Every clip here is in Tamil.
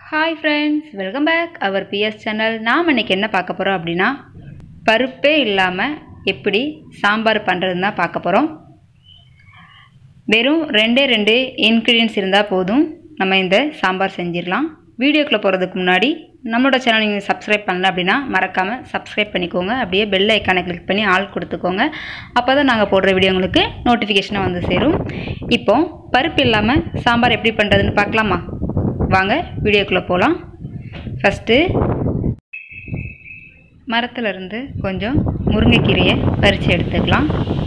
hi friends welcome back our BS channel நாம் இன்னைக்கு என்ன பார்க்க போகிறோம் அப்படின்னா பருப்பே இல்லாமல் எப்படி சாம்பார் பண்ணுறதுன்னு தான் பார்க்க போகிறோம் வெறும் ரெண்டே ரெண்டு இன்க்ரீடியன்ஸ் இருந்தால் போதும் நம்ம இந்த சாம்பார் செஞ்சிடலாம் வீடியோக்குள்ளே போகிறதுக்கு முன்னாடி நம்மளோட சேனல் நீங்கள் சப்ஸ்கிரைப் பண்ணல அப்படின்னா மறக்காமல் சப்ஸ்கிரைப் பண்ணிக்கோங்க அப்படியே பெல் ஐக்கானை கிளிக் பண்ணி ஆள் கொடுத்துக்கோங்க அப்போ தான் நாங்கள் போடுற வீடியோ உங்களுக்கு நோட்டிஃபிகேஷனாக வந்து சேரும் இப்போ பருப்பு இல்லாமல் சாம்பார் எப்படி பண்ணுறதுன்னு பார்க்கலாமா வாங்க வீடியோக்குள்ளே போகலாம் ஃபஸ்ட்டு மரத்துலேருந்து கொஞ்சம் முருங்கைக்கீரையை பறித்து எடுத்துக்கலாம்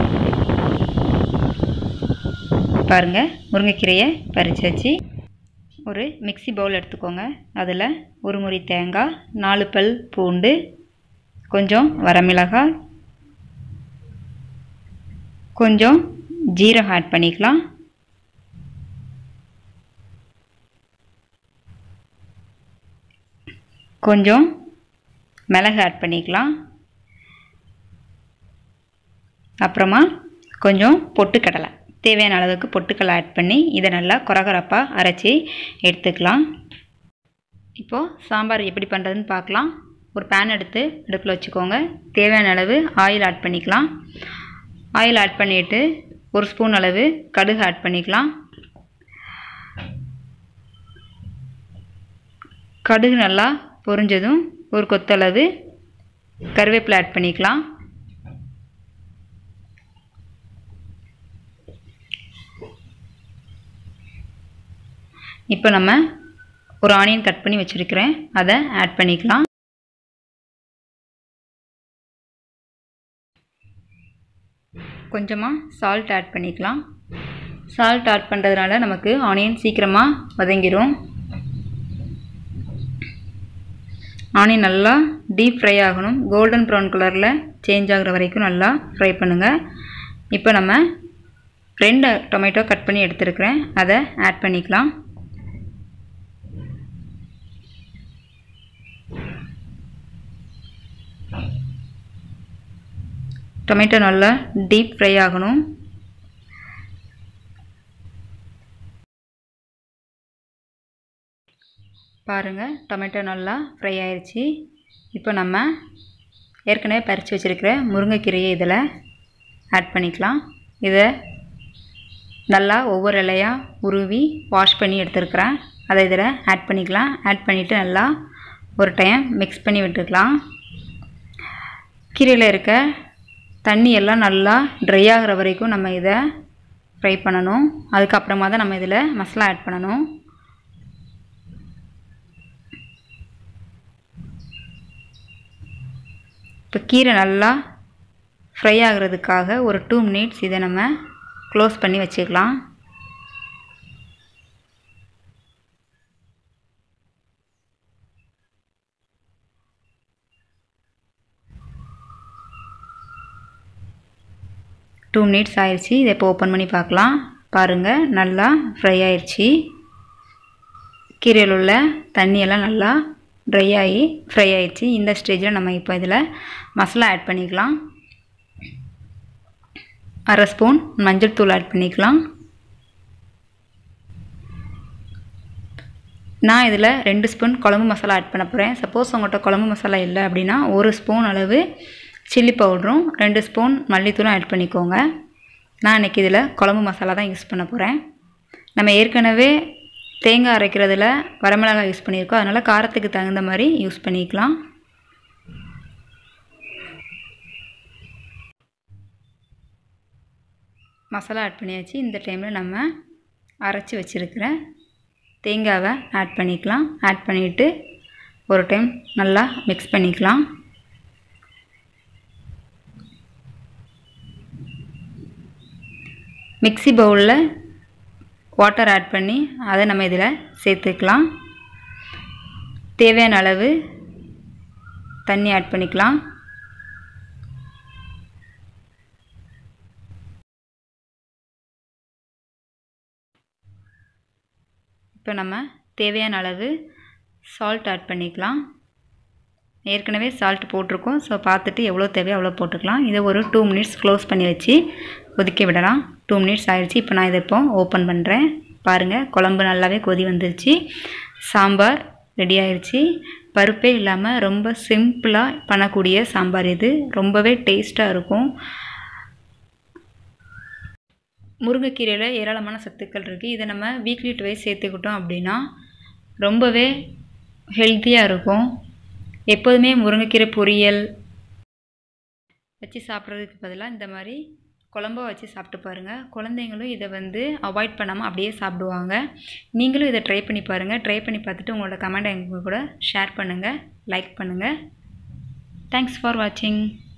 பாருங்கள் முருங்கைக்கீரையை பறிச்சாச்சு ஒரு மிக்ஸி பவுல் எடுத்துக்கோங்க அதில் ஒரு முறி தேங்காய் நாலு பல் பூண்டு கொஞ்சம் வரமிளகாய் கொஞ்சம் ஜீரகம் ஆட் பண்ணிக்கலாம் கொஞ்சம் மிளகு ஆட் பண்ணிக்கலாம் அப்புறமா கொஞ்சம் பொட்டுக்கடலை தேவையான அளவுக்கு பொட்டுக்கடலை ஆட் பண்ணி இதை நல்லா குறகுறப்பாக அரைச்சி எடுத்துக்கலாம் இப்போது சாம்பார் எப்படி பண்ணுறதுன்னு பார்க்கலாம் ஒரு பேன் எடுத்து அடுப்பில் வச்சுக்கோங்க தேவையான அளவு ஆயில் ஆட் பண்ணிக்கலாம் ஆயில் ஆட் பண்ணிவிட்டு ஒரு ஸ்பூன் அளவு கடுகு ஆட் பண்ணிக்கலாம் கடுகு நல்லா பொரிஞ்சதும் ஒரு கொத்தளவு கருவேப்பிலை ஆட் பண்ணிக்கலாம் இப்போ நம்ம ஒரு ஆனியன் கட் பண்ணி வச்சுருக்கிறேன் அதை ஆட் பண்ணிக்கலாம் கொஞ்சமாக சால்ட் ஆட் பண்ணிக்கலாம் சால்ட் ஆட் பண்ணுறதுனால நமக்கு ஆனியன் சீக்கிரமாக வதங்கிடும் ஆனியன் நல்லா டீப் ஃப்ரை ஆகணும் கோல்டன் ப்ரௌன் கலரில் சேஞ்ச் ஆகிற வரைக்கும் நல்லா ஃப்ரை பண்ணுங்கள் இப்போ நம்ம ரெண்டு டொமேட்டோ கட் பண்ணி எடுத்துருக்கிறேன் அதை ஆட் பண்ணிக்கலாம் டொமேட்டோ நல்லா டீப் ஃப்ரை ஆகணும் பாருங்கள் டொமேட்டோ நல்லா ஃப்ரை ஆயிடுச்சு இப்போ நம்ம ஏற்கனவே பறித்து வச்சுருக்கிற முருங்கைக்கீரையை இதில் ஆட் பண்ணிக்கலாம் இதை நல்லா ஒவ்வொரு இலையாக உருவி வாஷ் பண்ணி எடுத்துருக்கிறேன் அதை இதில் ஆட் பண்ணிக்கலாம் ஆட் பண்ணிவிட்டு நல்லா ஒரு டைம் மிக்ஸ் பண்ணி விட்டுக்கலாம் கீரையில் இருக்க தண்ணி எல்லாம் நல்லா ட்ரை ஆகிற வரைக்கும் நம்ம இதை ஃப்ரை பண்ணணும் அதுக்கப்புறமா தான் நம்ம இதில் மசாலா ஆட் பண்ணணும் இப்போ கீரை நல்லா ஃப்ரை ஆகிறதுக்காக ஒரு டூ மினிட்ஸ் இதை நம்ம க்ளோஸ் பண்ணி வச்சுக்கலாம் டூ மினிட்ஸ் ஆயிடுச்சு இதை இப்போ ஓப்பன் பண்ணி பார்க்கலாம் பாருங்கள் நல்லா ஃப்ரை ஆயிடுச்சு கீரையில் உள்ள தண்ணியெல்லாம் நல்லா ட்ரை ஆகி ஃப்ரை ஆயிடுச்சு இந்த ஸ்டேஜில் நம்ம இப்போ இதில் மசாலா ஆட் பண்ணிக்கலாம் அரை ஸ்பூன் மஞ்சள் தூள் ஆட் பண்ணிக்கலாம் நான் இதில் ரெண்டு ஸ்பூன் குழம்பு மசாலா ஆட் பண்ண போகிறேன் சப்போஸ் உங்கள்கிட்ட குழம்பு மசாலா இல்லை அப்படின்னா ஒரு ஸ்பூன் அளவு சில்லி பவுடரும் ரெண்டு ஸ்பூன் மல்லித்தூளும் ஆட் பண்ணிக்கோங்க நான் இன்றைக்கி இதில் குழம்பு மசாலா தான் யூஸ் பண்ண போகிறேன் நம்ம ஏற்கனவே தேங்காய் அரைக்கிறதுல வரமிளகாய் யூஸ் பண்ணியிருக்கோம் அதனால் காரத்துக்கு தகுந்த மாதிரி யூஸ் பண்ணிக்கலாம் மசாலா ஆட் பண்ணியாச்சு இந்த டைமில் நம்ம அரைச்சி வச்சுருக்கிற தேங்காவை ஆட் பண்ணிக்கலாம் ஆட் பண்ணிவிட்டு ஒரு டைம் நல்லா மிக்ஸ் பண்ணிக்கலாம் மிக்சி பவுலில் வாட்டர் ஆட் பண்ணி அதை நம்ம இதில் சேர்த்துக்கலாம் தேவையான அளவு தண்ணி ஆட் பண்ணிக்கலாம் இப்போ நம்ம தேவையான அளவு சால்ட் ஆட் பண்ணிக்கலாம் ஏற்கனவே சால்ட் போட்டிருக்கோம் ஸோ பார்த்துட்டு எவ்வளோ தேவையோ அவ்வளோ போட்டுக்கலாம் இதை ஒரு டூ மினிட்ஸ் க்ளோஸ் பண்ணி வச்சு கொதிக்க விடலாம் டூ மினிட்ஸ் ஆயிடுச்சு இப்போ நான் இதை இப்போ ஓப்பன் பண்ணுறேன் பாருங்கள் குழம்பு நல்லாவே கொதி வந்துருச்சு சாம்பார் ரெடி ஆயிடுச்சு பருப்பே இல்லாமல் ரொம்ப சிம்பிளாக பண்ணக்கூடிய சாம்பார் இது ரொம்பவே டேஸ்ட்டாக இருக்கும் முருங்கைக்கீரையில் ஏராளமான சத்துக்கள் இருக்குது இதை நம்ம வீக்லி டுவைஸ் சேர்த்துக்கிட்டோம் அப்படின்னா ரொம்பவே ஹெல்த்தியாக இருக்கும் எப்போதுமே முருங்கைக்கீரை பொரியல் வச்சு சாப்பிட்றதுக்கு பதிலாக இந்த மாதிரி குழம்பா வச்சு சாப்பிட்டு பாருங்கள் குழந்தைங்களும் இதை வந்து அவாய்ட் பண்ணாமல் அப்படியே சாப்பிடுவாங்க நீங்களும் இதை ட்ரை பண்ணி பாருங்கள் ட்ரை பண்ணி பார்த்துட்டு உங்களோட கமெண்ட் எங்கள் கூட ஷேர் பண்ணுங்கள் லைக் பண்ணுங்கள் தேங்க்ஸ் ஃபார் வாட்சிங்